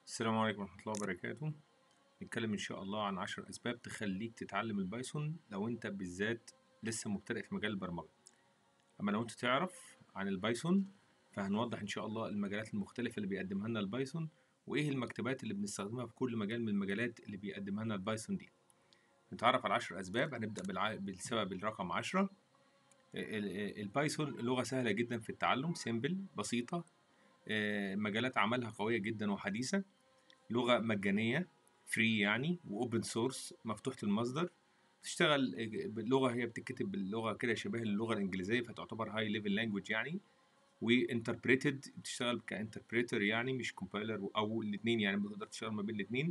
السلام عليكم ورحمة الله وبركاته نتكلم إن شاء الله عن عشر أسباب تخليك تتعلم البايثون لو أنت بالذات لسه مبتدئ في مجال البرمجة أما لو أنت تعرف عن البايثون فهنوضح إن شاء الله المجالات المختلفة اللي بيقدمها لنا البايثون وإيه المكتبات اللي بنستخدمها في كل مجال من المجالات اللي بيقدمها لنا البايثون دي نتعرف على عشر أسباب هنبدأ بالع... بالسبب الرقم عشرة ال- البايثون لغة سهلة جدا في التعلم سيمبل بسيطة آه، مجالات عملها قوية جدا وحديثة لغة مجانية فري يعني واوبن سورس مفتوحة المصدر تشتغل باللغة هي بتتكتب باللغة كده شبه اللغة الإنجليزية فتعتبر هاي ليفل لانجوج يعني وانتربريتد بتشتغل كانتربريتر يعني مش كومبايلر او الاثنين يعني بتقدر تشتغل ما بين الاثنين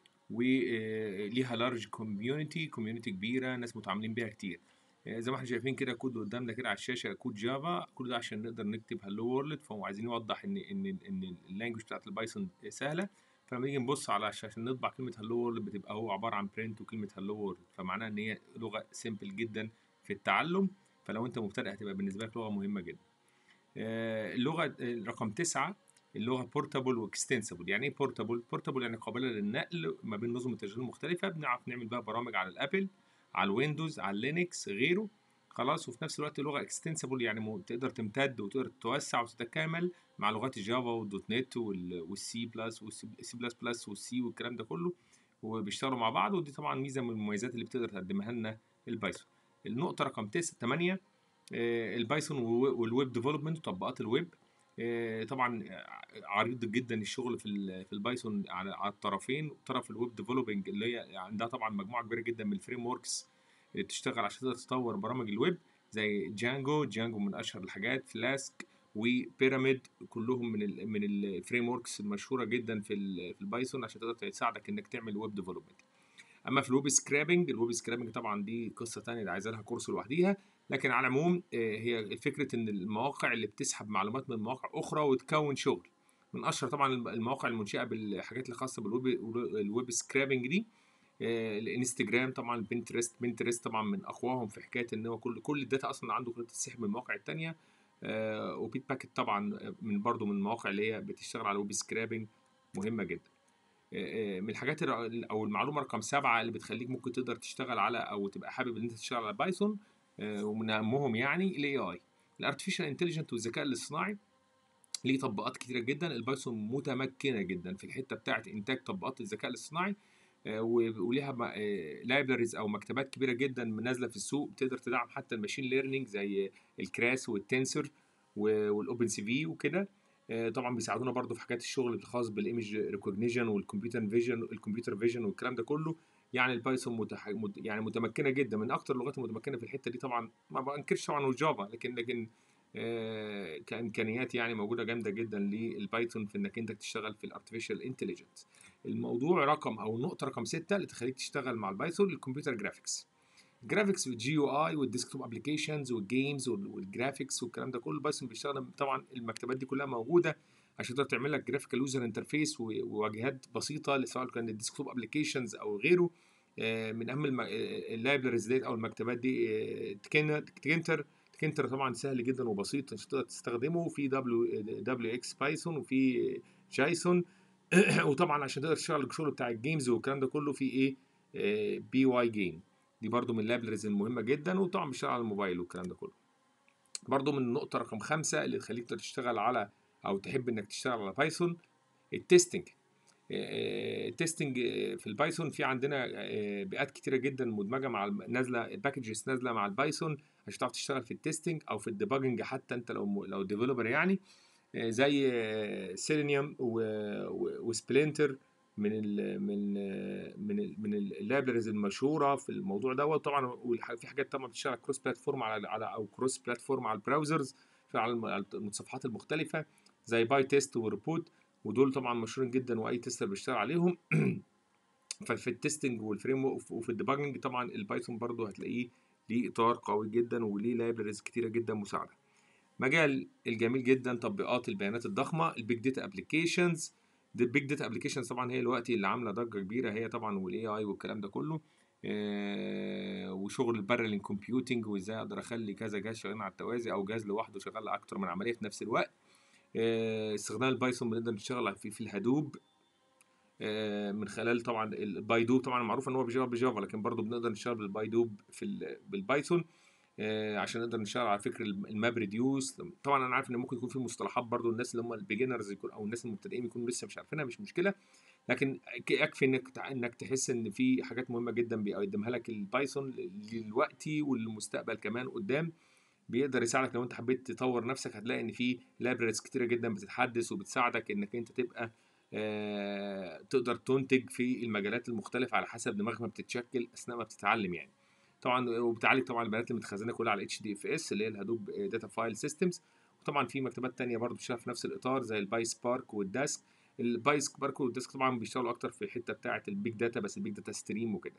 وليها لارج كوميونتي كوميونتي كبيرة ناس متعاملين بيها كتير آه، زي ما احنا شايفين كده كود قدامنا كده على الشاشة كود جافا كل ده عشان نقدر نكتب هلو وورلد فهو عايزين نوضح ان ان ان اللانجوج بتاعت البايثون سهلة فلما نيجي نبص على عشان نطبع كلمة هلو وورلد بتبقى هو عبارة عن برنت وكلمة هلو وورلد فمعناها ان هي لغة سيمبل جدا في التعلم فلو انت مبتدئ هتبقى بالنسبة لك لغة مهمة جدا آه، اللغة آه، رقم تسعة اللغة بورتابل واكستنسبل يعني ايه بورتابل؟ بورتابل يعني قابلة للنقل ما بين نظم التشغيل المختلفة بنعرف نعمل بها برامج على الابل على الويندوز على اللينكس غيره خلاص وفي نفس الوقت لغة اكستنسبل يعني م- تقدر تمتد وتقدر تتوسع وتتكامل مع لغات الجافا والدوت نت وال- والسي بلس والسي بلس بلس والسي والكلام ده كله وبيشتغلوا مع بعض ودي طبعا ميزة من المميزات اللي بتقدر تقدمها لنا البايثون النقطة رقم 9 8 البايثون والو- والويب ديفلوبمنت وتطبيقات الويب آه، طبعا عريض جدا الشغل في ال- في البايثون على على الطرفين طرف الويب ديفلوبينج اللي هي عندها طبعا مجموعه كبيره جدا من الفريم وركس اللي بتشتغل عشان تقدر تطور برامج الويب زي جانجو جانجو من اشهر الحاجات فلاسك وبيراميد كلهم من ال من الفريم وركس المشهوره جدا في ال في البايثون عشان تقدر تساعدك انك تعمل ويب ديفلوبمنت اما في الويب سكرابنج الويب سكرابنج طبعا دي قصه تانية دي عايزه لها كورس لوحديها لكن على العموم آه، هي فكره ان المواقع اللي بتسحب معلومات من مواقع اخرى وتكون شغل من اشهر طبعا الم- المواقع المنشئه بالحاجات الخاصه بالويب الويب سكرابنج دي آه، الانستجرام طبعا بنترست بنترست طبعا من اقواهم في حكايه ان هو كل كل الداتا اصلا عنده قدره تسحب من المواقع التانية آه، وبيت باكيت طبعا من برضو من المواقع اللي هي بتشتغل على الويب سكرابنج مهمه جدا آه، آه، من الحاجات الر- او المعلومه رقم سبعه اللي بتخليك ممكن تقدر تشتغل على او تبقى حابب ان انت تشتغل على بايثون آه، ومن اهمهم يعني الاي اي الارتفيشال انتليجنت والذكاء الاصطناعي ليه تطبيقات كتيره جدا البايثون متمكنه جدا في الحته بتاعه انتاج تطبيقات الذكاء الاصطناعي آه، و- وليها لايبراريز او مكتبات كبيره جدا نازله في السوق بتقدر تدعم حتى الماشين ليرنينج زي الكراس والتنسر والاوبن سي في وكده آه، طبعا بيساعدونا برضو في حاجات الشغل الخاص بالايمج ريكوجنيشن والكمبيوتر فيجن الكمبيوتر فيجن والكلام ده كله يعني البايثون متح... مت... يعني متمكنه جدا من اكتر اللغات المتمكنه في الحته دي طبعا ما بنكرش طبعا والجافا لكن لكن آه، كامكانيات يعني موجوده جامده جدا للبايثون في انك انت تشتغل في الارتفيشال انتليجنس الموضوع رقم او النقطه رقم ستة اللي تخليك تشتغل مع البايثون الكمبيوتر جرافيكس الجرافيكس والجي يو اي والديسكتوب ابلكيشنز والجيمز والجرافيكس والكلام ده كله البايثون بيشتغل طبعا المكتبات دي كلها موجوده عشان تقدر تعمل لك جرافيكال يوزر انترفيس وواجهات بسيطه سواء كان الديسكتوب ابلكيشنز او غيره آه، من اهم الم- آه، اللايبرز ديت او المكتبات دي آه، تكن- تكنتر تكنتر طبعا سهل جدا وبسيط عشان تقدر تستخدمه في دبليو دبليو اكس بايثون وفي جايسون وطبعا عشان تقدر تشتغل الشغل بتاع الجيمز والكلام ده كله في ايه بي واي جيم دي برضو من اللايبرز المهمه جدا وطبعا بيشتغل على الموبايل والكلام ده كله برضو من النقطه رقم خمسة اللي تخليك تقدر تشتغل على او تحب انك تشتغل على بايثون التستنج التستنج في البايثون في عندنا آه، بيئات كتيره جدا مدمجه مع الم- نازله باكجز نازله مع البايثون عشان تعرف تشتغل في التستنج او في الديباجنج حتى انت لو م- لو ديفلوبر يعني آه، زي سيلينيوم وسبلينتر من ال من آه، من ال من اللايبرز المشهوره في الموضوع دوت طبعا والح- في حاجات طبعا بتشتغل كروس بلاتفورم على على او كروس بلاتفورم على البراوزرز في على الم- على المتصفحات المختلفه زي باي تيست وريبوت ودول طبعا مشهورين جدا واي تيستر بيشتغل عليهم ففي التستنج والفريم وفي الديباجنج طبعا البايثون برضو هتلاقيه ليه اطار قوي جدا وليه لايبرز كتيره جدا مساعده مجال الجميل جدا تطبيقات البيانات الضخمه البيج داتا ابلكيشنز البيج داتا ابلكيشنز طبعا هي دلوقتي اللي عامله ضجه كبيره هي طبعا والاي اي والكلام ده كله آه، وشغل البارلين كومبيوتنج وازاي اقدر اخلي كذا جهاز شغالين على التوازي او جهاز لوحده شغال على اكتر من عمليه في نفس الوقت آه، استخدام البايثون بنقدر نشتغل فيه في الهدوب آه، من خلال طبعا البايدو طبعا معروف ان هو بيشتغل بجافا لكن برضه بنقدر نشتغل بالبايدو في ال- بالبايثون آه، عشان نقدر نشتغل على فكر الماب ريديوس طبعا انا عارف ان ممكن يكون في مصطلحات برضو الناس اللي هم البيجنرز يكون او الناس المبتدئين يكونوا لسه مش عارفينها مش مشكله لكن ك- يكفي انك تع- انك تحس ان في حاجات مهمه جدا بيقدمها لك البايثون دلوقتي والمستقبل كمان قدام بيقدر يساعدك لو انت حبيت تطور نفسك هتلاقي ان في لايبرز كتيره جدا بتتحدث وبتساعدك انك انت تبقى آه، تقدر تنتج في المجالات المختلفه على حسب دماغك ما بتتشكل اثناء ما بتتعلم يعني طبعا وبتعالج طبعا البيانات المتخزنه كلها على اتش دي اف اس اللي هي الهدوب داتا فايل سيستمز وطبعا في مكتبات تانية برضو بتشتغل في نفس الاطار زي الباي سبارك والداسك الباي سبارك والداسك طبعا بيشتغلوا اكتر في الحته بتاعه البيج داتا بس البيج داتا ستريم وكده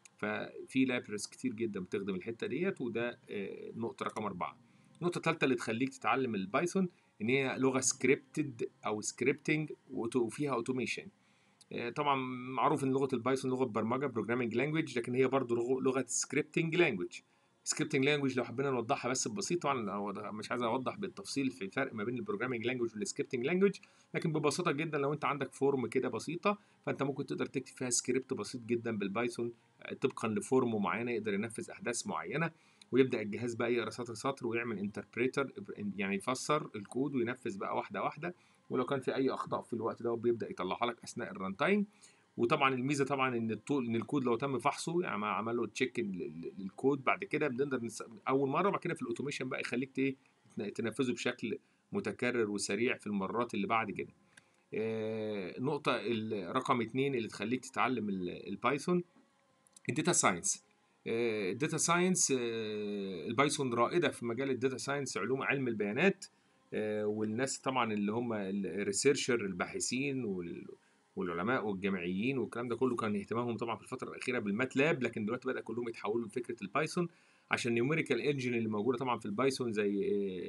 ففي لايبرز كتير جدا بتخدم الحته ديت وده آه، نقطه رقم اربعه النقطه الثالثه اللي تخليك تتعلم البايثون ان هي لغه سكريبتد او سكريبتنج وفيها اوتوميشن طبعا معروف ان لغه البايثون لغه برمجه بروجرامنج لانجويج لكن هي برضو لغه لغه سكريبتنج لانجويج سكريبتنج لانجويج لو حبينا نوضحها بس ببسيط طبعا أنا مش عايز اوضح بالتفصيل في الفرق ما بين البروجرامنج لانجويج والسكريبتنج لانجويج لكن ببساطه جدا لو انت عندك فورم كده بسيطه فانت ممكن تقدر تكتب فيها سكريبت بسيط جدا بالبايثون آه، طبقا لفورم معينه يقدر ينفذ احداث معينه ويبدا الجهاز بقى يقرا سطر سطر ويعمل انتربريتر يعني يفسر الكود وينفذ بقى واحده واحده ولو كان في اي اخطاء في الوقت ده بيبدا يطلعها لك اثناء الران تايم وطبعا الميزه طبعا ان الطول ان الكود لو تم فحصه يعني ما عمل له تشيك للكود بعد كده بنقدر نس... اول مره بعد كده في الاوتوميشن بقى يخليك ت- إيه تنفذه بشكل متكرر وسريع في المرات اللي بعد كده آه، النقطة ال- رقم اتنين اللي تخليك تتعلم ال- البايثون الداتا ساينس الداتا ساينس البايثون رائدة في مجال الداتا ساينس علوم علم البيانات آه، والناس طبعا اللي هم الريسيرشر الباحثين وال- والعلماء والجامعيين والكلام ده كله كان اهتمامهم طبعا في الفترة الأخيرة بالماتلاب لكن دلوقتي بدأ كلهم يتحولوا لفكرة البايثون عشان النيوميريكال انجن اللي موجودة طبعا في البايثون زي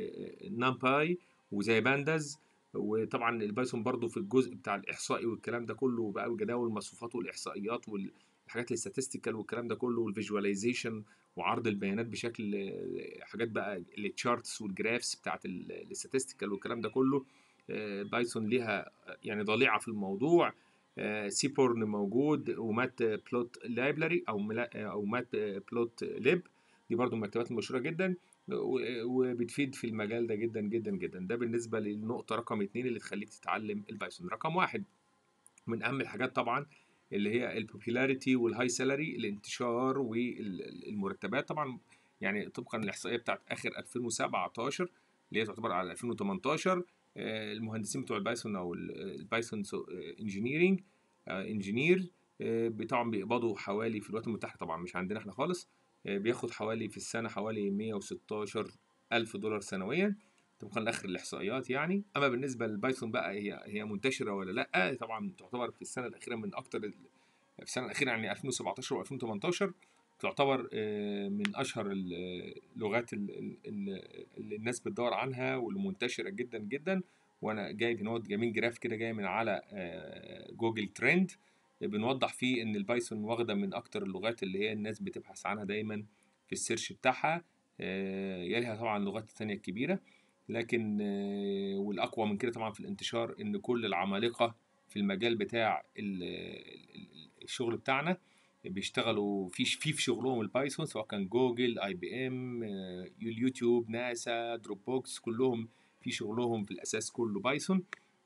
نامباي وزي بانداز وطبعا البايثون برضو في الجزء بتاع الاحصائي والكلام ده كله بقى وجداول المصفوفات والاحصائيات والحاجات الاستاتستيكال والكلام ده كله والفيجواليزيشن وعرض البيانات بشكل آه، حاجات بقى التشارتس والجرافس بتاعت الاستاتستيكال والكلام ده كله آه، بايثون ليها يعني ضليعه في الموضوع سيبورن موجود ومات بلوت لايبراري او ملا- او مات بلوت ليب دي برضو من المكتبات المشهوره جدا و- وبتفيد في المجال ده جدا جدا جدا ده بالنسبه للنقطه رقم اتنين اللي تخليك تتعلم البايثون رقم واحد من اهم الحاجات طبعا اللي هي البوبيلاريتي والهاي سالاري الانتشار والمرتبات طبعا يعني طبقا للاحصائيه بتاعت اخر 2017 اللي هي تعتبر على 2018 آه، المهندسين بتوع البايثون او ال- البايثون انجينيرنج انجينير طبعا بيقبضوا حوالي في الولايات المتحده طبعا مش عندنا احنا خالص آه، بياخد حوالي في السنه حوالي 116 الف دولار سنويا طبقا لاخر الاحصائيات يعني اما بالنسبه للبايثون بقى هي هي منتشره ولا لا طبعا تعتبر في السنه الاخيره من اكتر ال- في السنه الاخيره يعني 2017 و2018 تعتبر آه، من اشهر ال- اللغات ال- ال- ال- اللي الناس بتدور عنها واللي منتشره جدا جدا وانا جايب هنا جايبين جراف كده جاي من على آه، جوجل ترند بنوضح فيه ان البايثون واخده من اكتر اللغات اللي هي الناس بتبحث عنها دايما في السيرش بتاعها آه، يليها طبعا اللغات التانية الكبيرة لكن آه، والأقوى من كده طبعا في الانتشار إن كل العمالقة في المجال بتاع ال- ال- الشغل بتاعنا بيشتغلوا في في في شغلهم البايثون سواء كان جوجل اي بي ام اليوتيوب ناسا دروب بوكس كلهم في شغلهم في الاساس كله بايثون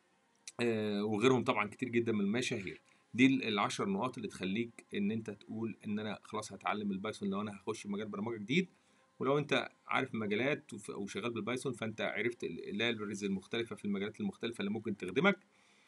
آه، وغيرهم طبعا كتير جدا من المشاهير دي ال- العشر نقاط اللي تخليك ان انت تقول ان انا خلاص هتعلم البايثون لو انا هخش مجال برمجه جديد ولو انت عارف مجالات وف- وشغال بالبايثون فانت عرفت اللايبرز المختلفه في المجالات المختلفه اللي ممكن تخدمك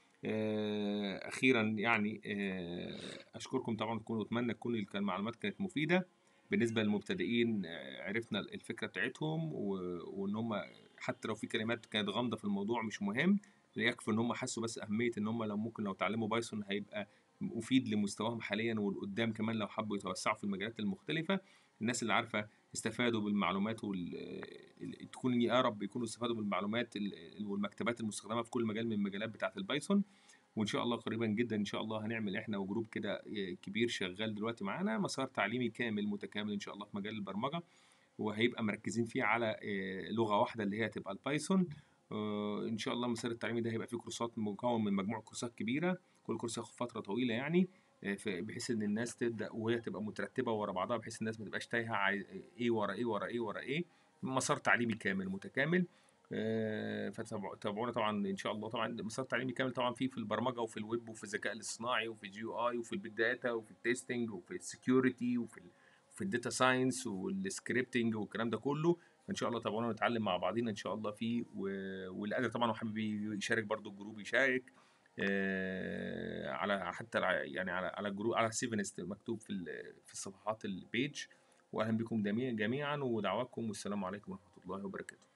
آه، اخيرا يعني آه، اشكركم طبعا تكونوا اتمنى تكون الك- المعلومات كانت مفيده بالنسبه للمبتدئين آه، عرفنا الفكره بتاعتهم و- وان هم حتى لو في كلمات كانت غامضه في الموضوع مش مهم يكفي ان هم حسوا بس اهميه ان هم لو ممكن لو اتعلموا بايثون هيبقى مفيد لمستواهم حاليا والقدام كمان لو حبوا يتوسعوا في المجالات المختلفه الناس اللي عارفه استفادوا بالمعلومات وال ال- تكون يا رب يكونوا استفادوا بالمعلومات ال- والمكتبات المستخدمه في كل مجال من المجالات بتاعه البايثون وان شاء الله قريبا جدا ان شاء الله هنعمل احنا وجروب كده كبير شغال دلوقتي معانا مسار تعليمي كامل متكامل ان شاء الله في مجال البرمجه وهيبقى مركزين فيه على آه، لغه واحده اللي هي هتبقى البايثون آه، ان شاء الله المسار التعليمي ده هيبقى فيه كورسات مكون من مجموعه كورسات كبيره كل كورس ياخد فتره طويله يعني آه، ف- بحيث ان الناس تبدا وهي تبقى مترتبه ورا بعضها بحيث الناس ما تبقاش تايهه عاي- ايه ورا ايه ورا ايه ورا ايه مسار تعليمي كامل متكامل آه، فتابعونا طبعا ان شاء الله طبعا المسار التعليمي كامل طبعا فيه في البرمجه وفي الويب وفي الذكاء الاصطناعي وفي الجي يو اي وفي البيج داتا وفي التستنج وفي السكيورتي وفي ال- في الداتا ساينس والسكريبتنج والكلام ده كله فان شاء الله تابعونا ونتعلم مع بعضينا ان شاء الله فيه و- واللي قادر طبعا وحابب يشارك برضو الجروب يشارك آه، على حتى الع- يعني على على الجروب على سيفنست مكتوب في ال- في الصفحات البيج واهلا بكم جميعا جميعا ودعواكم والسلام عليكم ورحمه الله وبركاته